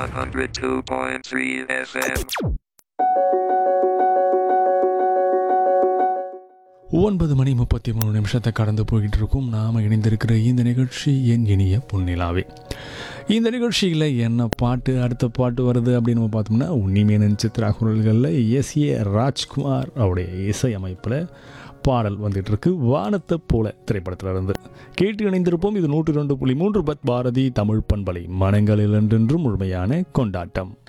102.3 FM. ஒன்பது மணி முப்பத்தி மூணு நிமிஷத்தை கடந்து போய்கிட்டு இருக்கும் நாம் இணைந்திருக்கிற இந்த நிகழ்ச்சி என் இனிய பொன்னிலாவே இந்த நிகழ்ச்சியில் என்ன பாட்டு அடுத்த பாட்டு வருது அப்படின்னு நம்ம பார்த்தோம்னா உன்னிமேனன் சித்ரா குரல்களில் எஸ் ஏ ராஜ்குமார் அவருடைய இசை அமைப்பில் பாடல் வந்துட்டு இருக்கு வானத்தை போல திரைப்படத்தில் இருந்து கேட்டு இணைந்திருப்போம் இது நூற்று ரெண்டு புள்ளி மூன்று பத் பாரதி தமிழ் பண்பலை மனங்களில் என்றென்றும் முழுமையான கொண்டாட்டம்